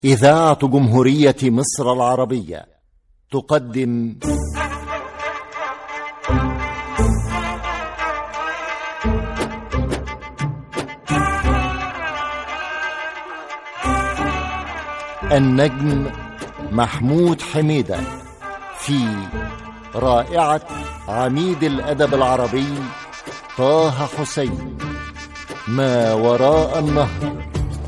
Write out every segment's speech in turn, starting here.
إذاعة جمهورية مصر العربية تقدم النجم محمود حميدة في رائعة عميد الأدب العربي طه حسين ما وراء النهر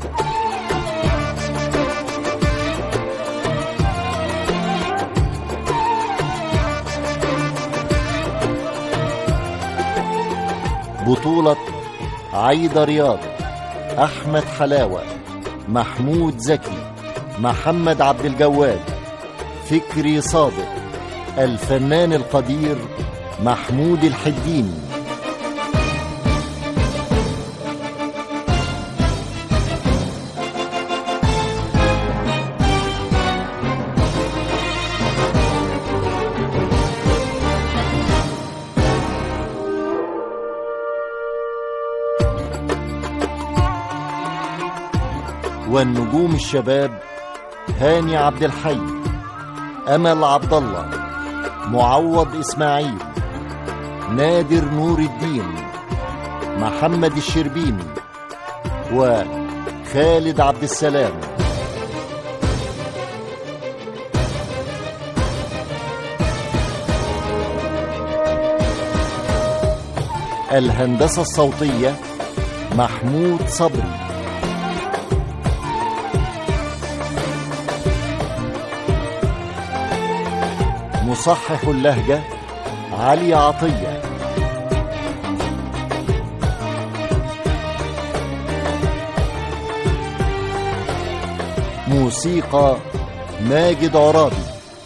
بطولة عايدة رياض أحمد حلاوة محمود زكي محمد عبد الجواد فكري صادق الفنان القدير محمود الحديني والنجوم الشباب هاني عبد الحي امل عبد الله معوض اسماعيل نادر نور الدين محمد الشربيني وخالد عبد السلام الهندسه الصوتيه محمود صبري مصحح اللهجة علي عطية موسيقى ماجد عرابي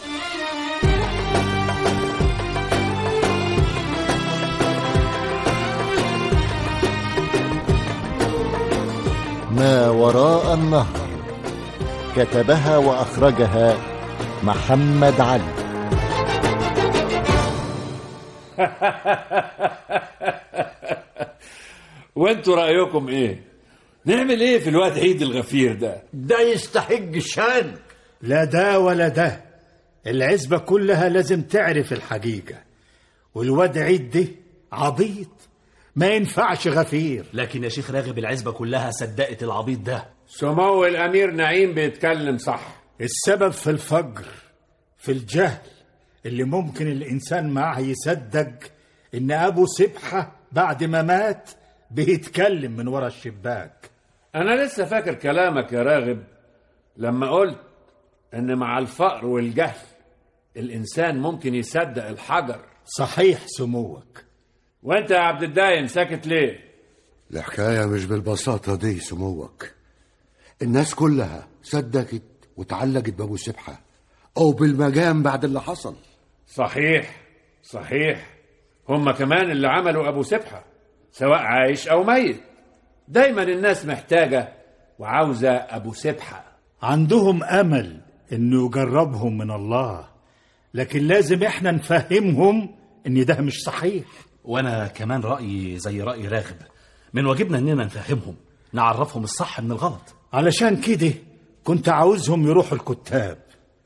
ما وراء النهر كتبها وأخرجها محمد علي وانتوا رايكم ايه نعمل ايه في الواد عيد الغفير ده ده يستحق الشان لا ده ولا ده العزبة كلها لازم تعرف الحقيقة والواد عيد ده عبيط ما ينفعش غفير لكن يا شيخ راغب العزبة كلها صدقت العبيط ده سمو الامير نعيم بيتكلم صح السبب في الفجر في الجهل اللي ممكن الإنسان معه يصدق إن أبو سبحة بعد ما مات بيتكلم من ورا الشباك انا لسه فاكر كلامك يا راغب لما قلت ان مع الفقر والجهل الانسان ممكن يصدق الحجر صحيح سموك وانت يا عبد الدايم ساكت ليه الحكاية مش بالبساطة دي سموك الناس كلها صدقت وتعلقت بأبو سبحة أو بالمجام بعد اللي حصل صحيح صحيح هم كمان اللي عملوا ابو سبحه سواء عايش او ميت دايما الناس محتاجه وعاوزه ابو سبحه عندهم أمل إنه يجربهم من الله لكن لازم إحنا نفهمهم إن ده مش صحيح وانا كمان رأيي زي رأي راغب من واجبنا اننا نفهمهم نعرفهم الصح من الغلط علشان كده كنت عاوزهم يروحوا الكتاب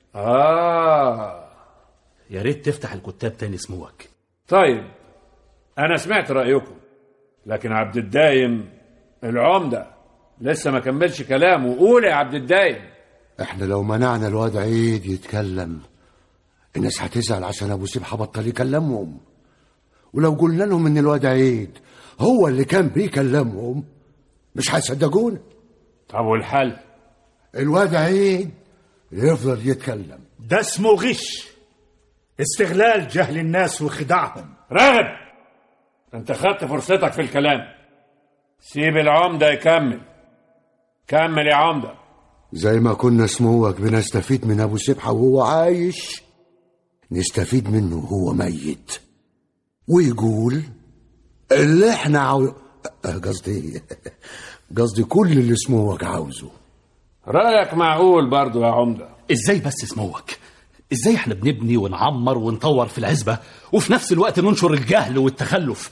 اه يا ريت تفتح الكتاب تاني اسموك طيب انا سمعت رايكم لكن عبد الدايم العمده لسه ما كملش كلامه قول يا عبد الدايم احنا لو منعنا الواد عيد يتكلم الناس هتزعل عشان ابو سبحة بطل يكلمهم ولو قلنا لهم ان الواد عيد هو اللي كان بيكلمهم مش هيصدقونا طب والحل الواد عيد يفضل يتكلم ده اسمه غش استغلال جهل الناس وخداعهم راغب انت خدت فرصتك في الكلام سيب العمده يكمل كمل يا عمده زي ما كنا سموك بنستفيد من ابو سبحة وهو عايش نستفيد منه وهو ميت ويقول اللي احنا عاو... آه، قصدي قصدي كل اللي سموك عاوزه رايك معقول برضو يا عمده ازاي بس اسموك ازاي احنا بنبني ونعمر ونطور في العزبة وفي نفس الوقت ننشر الجهل والتخلف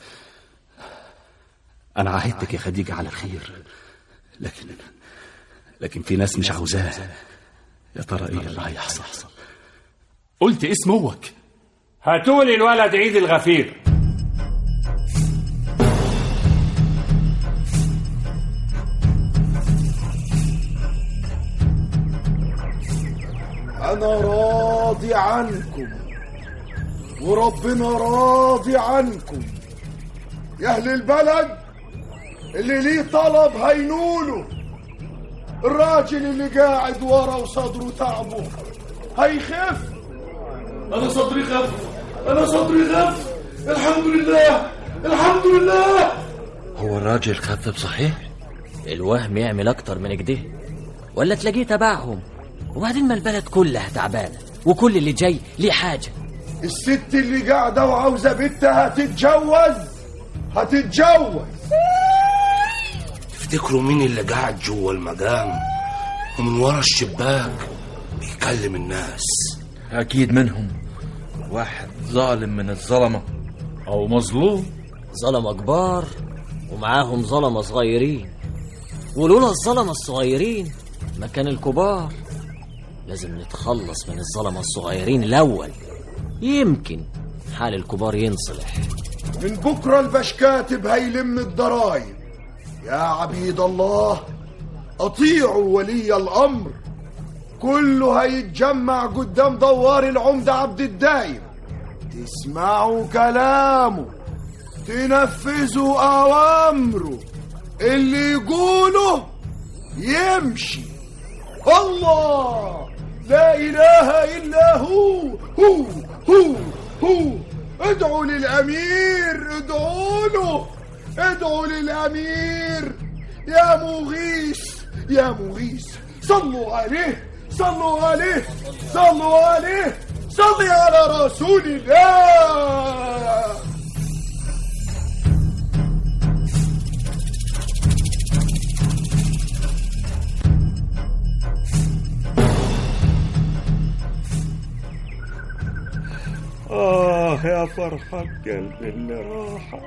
انا عاهدتك يا خديجة على الخير لكن لكن في ناس مش عاوزاه يا ترى ايه اللي هيحصل قلت ايه سموك هاتولي الولد عيد الغفير أنا راضي عنكم وربنا راضي عنكم يا أهل البلد اللي ليه طلب هينوله الراجل اللي قاعد ورا وصدره تعبه هيخف أنا صدري خف أنا صدري خف الحمد لله الحمد لله هو الراجل خفف صحيح الوهم يعمل اكتر من كده ولا تلاقيه تبعهم وبعدين ما البلد كلها تعبانه وكل اللي جاي ليه حاجه الست اللي قاعدة وعاوزة بنتها هتتجوز هتتجوز تفتكروا مين اللي قاعد جوه المقام ومن ورا الشباك بيكلم الناس أكيد منهم واحد ظالم من الظلمة أو مظلوم ظلمة كبار ومعاهم ظلمة صغيرين ولولا الظلمة الصغيرين ما كان الكبار لازم نتخلص من الظلمة الصغيرين الأول يمكن حال الكبار ينصلح من بكرة البشكاتب هيلم الضرايب يا عبيد الله أطيعوا ولي الأمر كله هيتجمع قدام دوار العمدة عبد الدايم تسمعوا كلامه تنفذوا أوامره اللي يقوله يمشي الله لا إله إلا هو هو هو هو ادعوا للأمير ادعوا له ادعوا للأمير يا مغيث يا مغيث صلوا عليه صلوا عليه صلوا عليه صلي على رسول الله آه يا فرحة قلبي اللي راحة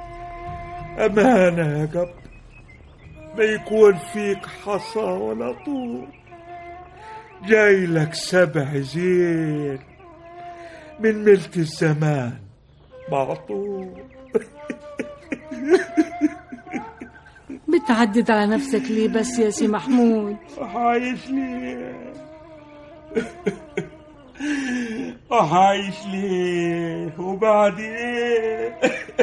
أمانة يا جب ما يكون فيك حصى ولا طول جاي لك سبع زين من ملك الزمان معطول بتعدد على نفسك ليه بس يا سي محمود عايش ليه عايش ليه وبعد ايه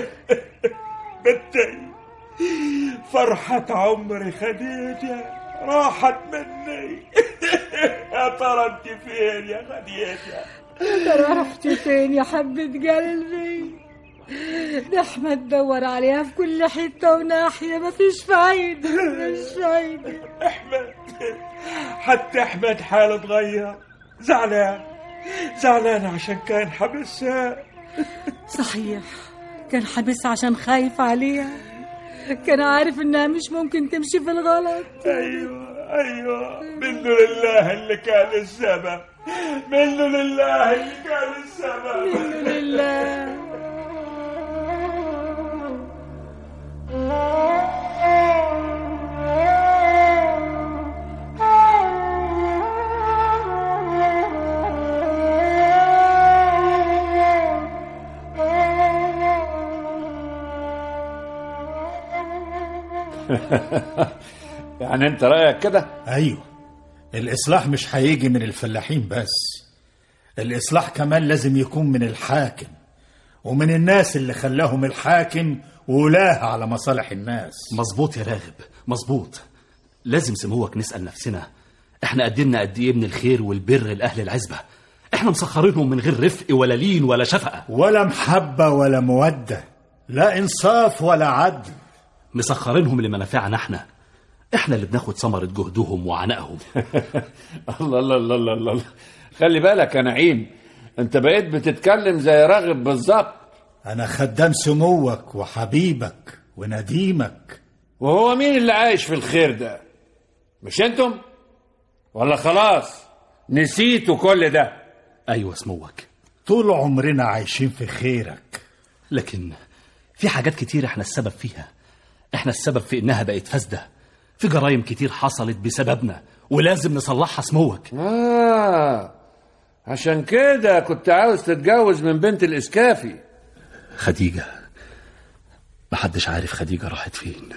بنتي فرحة عمري خديجة راحت مني يا ترى انت فين يا خديجة ترى رحت فين يا حبة قلبي ده احمد دور عليها في كل حتة وناحية مفيش فايدة مفيش فايدة احمد حتى احمد حاله اتغير زعلان زعلان عشان كان حبسها صحيح كان حابس عشان خايف عليها كان عارف انها مش ممكن تمشي في الغلط ايوه ايوه منه لله اللي كان السبب منه لله اللي كان السبب منه لله يعني انت رايك كده ايوه الاصلاح مش هيجي من الفلاحين بس الاصلاح كمان لازم يكون من الحاكم ومن الناس اللي خلاهم الحاكم ولاه على مصالح الناس مظبوط يا راغب مظبوط لازم سموك نسأل نفسنا احنا قدمنا قد ايه من الخير والبر لأهل العزبة احنا مسخرينهم من غير رفق ولا لين ولا شفقة ولا محبة ولا مودة لا إنصاف ولا عدل مسخرينهم لمنافعنا احنا احنا اللي بناخد ثمرة جهدهم وعنائهم الله الله الله الله الله خلي بالك يا نعيم انت بقيت بتتكلم زي راغب بالظبط أنا خدام سموك وحبيبك ونديمك وهو مين اللي عايش في الخير ده مش انتم ولا خلاص نسيتوا كل ده ايوه سموك طول عمرنا عايشين في خيرك لكن في حاجات كتير احنا السبب فيها احنا السبب في انها بقت فاسدة في جرائم كتير حصلت بسببنا ولازم نصلحها سموك آه عشان كده كنت عاوز تتجوز من بنت الإسكافي خديجة محدش عارف خديجة راحت فين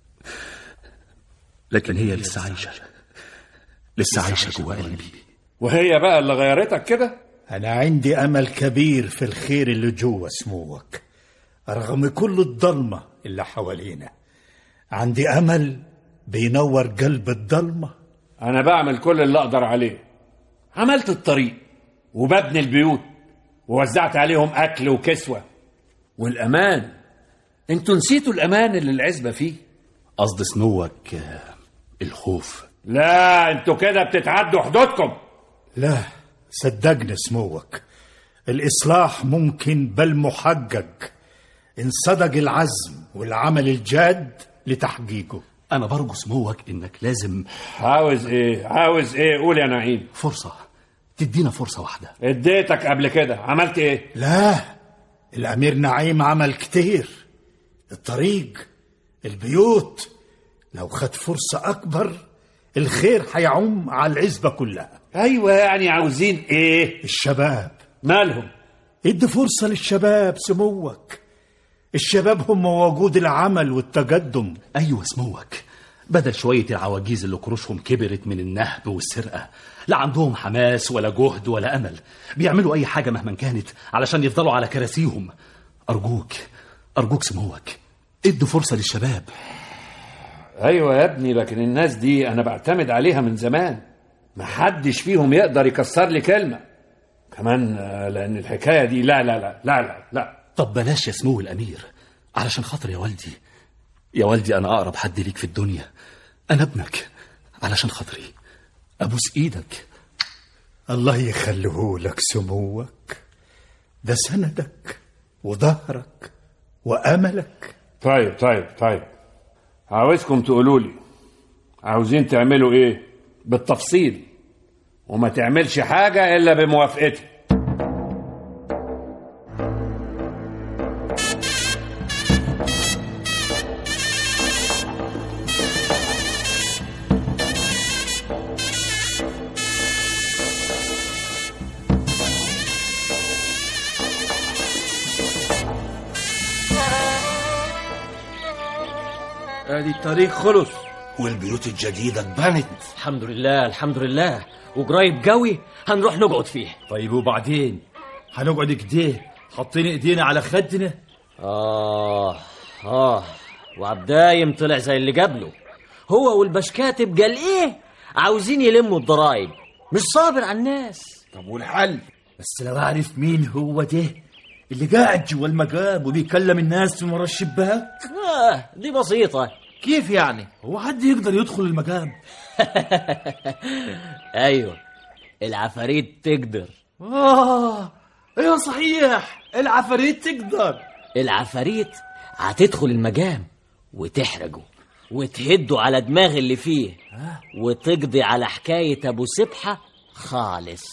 لكن هي لسه عايشة لسه عايشة جوا قلبي وهي بقى اللي غيرتك كده أنا عندي أمل كبير في الخير اللي جوه سموك رغم كل الضلمة اللي حوالينا عندي أمل بينور قلب الضلمة أنا بعمل كل اللي أقدر عليه عملت الطريق وببني البيوت ووزعت عليهم أكل وكسوة والأمان انتوا نسيتوا الأمان اللي العزبة فيه قصد سموك آه، الخوف لا انتوا كده بتتعدوا حدودكم لا صدقني سموك الإصلاح ممكن بل محقق إن صدق العزم والعمل الجاد لتحقيقه أنا برجو سموك إنك لازم عاوز ايه عاوز ايه قول يا نعيم فرصة تدينا فرصة واحدة اديتك قبل كده عملت ايه لا الأمير نعيم عمل كتير الطريق البيوت لو خد فرصة أكبر الخير هيعم على العزبة كلها ايوه يعني عاوزين ايه الشباب مالهم ادي فرصة للشباب سموك الشباب هم وجود العمل والتقدم أيوة سموك بدل شوية العواجيز اللي كروشهم كبرت من النهب والسرقة لا عندهم حماس ولا جهد ولا أمل بيعملوا أي حاجة مهما كانت علشان يفضلوا على كراسيهم أرجوك أرجوك سموك ادوا فرصة للشباب ايوه يا ابني لكن الناس دي انا بعتمد عليها من زمان محدش فيهم يقدر يكسر لي كلمه كمان آه، لان الحكايه دي لا لا لا لا لا لا طب بلاش يا سمو الأمير علشان خاطر يا والدي يا والدي أنا أقرب حد ليك في الدنيا أنا ابنك علشان خاطري أبوس إيدك الله يخليهولك سموك ده سندك وظهرك وأملك طيب طيب طيب عاوزكم تقولوا لي عاوزين تعملوا ايه بالتفصيل وما تعملش حاجه الا بموافقتي ادي الطريق خلص والبيوت الجديدة اتبنت الحمد لله الحمد لله وقريب قوي هنروح نقعد فيه طيب وبعدين هنقعد كده حاطين ايدينا على خدنا آه آه وعبدايم طلع زي اللي قبله هو والبشكاتب قال إيه عاوزين يلموا الضرايب مش صابر على الناس طب والحل بس لو اعرف مين هو ده اللي قاعد جوا المقام وبيكلم الناس من ورا الشباك آه دي بسيطة كيف يعني هو حد يقدر يدخل المقام أيوة العفاريت تقدر اه ايوه صحيح العفاريت تقدر العفاريت هتدخل المجام وتحرجه وتهده على دماغ اللي فيه وتقضي على حكاية أبو سبحة خالص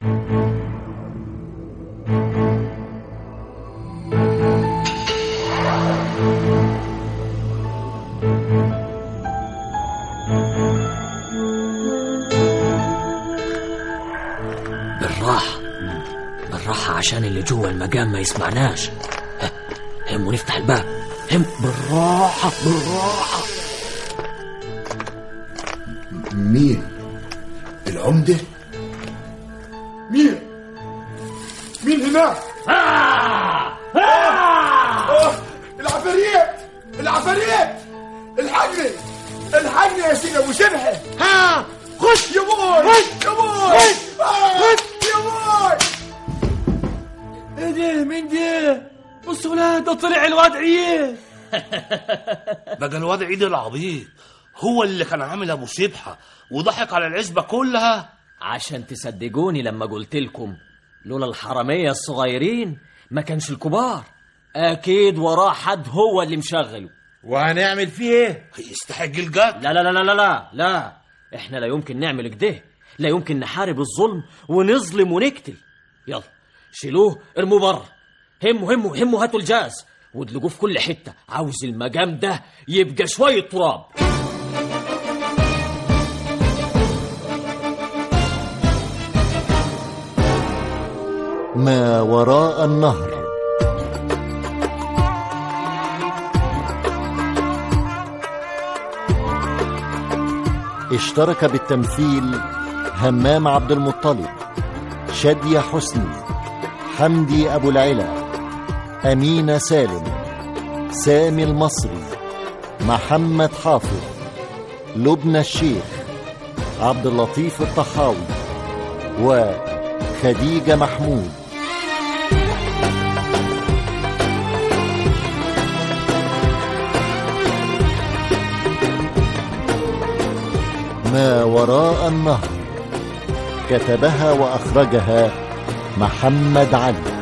بالراحة بالراحة عشان اللي جوه المجام ما يسمعناش ها، هم ونفتح الباب هم بالراحة بالراحة مين العمدة مين مين هناك آه! آه! العفاريت العفاريت الحقني الحقني يا سيدي ابو سبحه ها خش يا بوي يا بوي آه! يا بوي ايه ده مين ده بص ولاد ده طلع الواد عيه بقى الواد عيد العبيط هو اللي كان عامل ابو سبحه وضحك على العزبه كلها عشان تصدقوني لما قلت لكم لولا الحرامية الصغيرين ما كانش الكبار أكيد وراه حد هو اللي مشغله وهنعمل فيه ايه يستحق الجد لا لا لا لا لا لا لا احنا لا يمكن نعمل كده لا يمكن نحارب الظلم ونظلم ونقتل يلا شيلوه ارموه بره هموا هموا هموا هاتوا الجاز وادلقوه في كل حتة عاوز المجام ده يبقى شوية تراب ما وراء النهر اشترك بالتمثيل همام عبد المطلب شادية حسني حمدي أبو العلا أمينة سالم سامي المصري محمد حافظ لبنى الشيخ عبد اللطيف الطحاوي وخديجة محمود ما وراء النهر كتبها وأخرجها محمد علي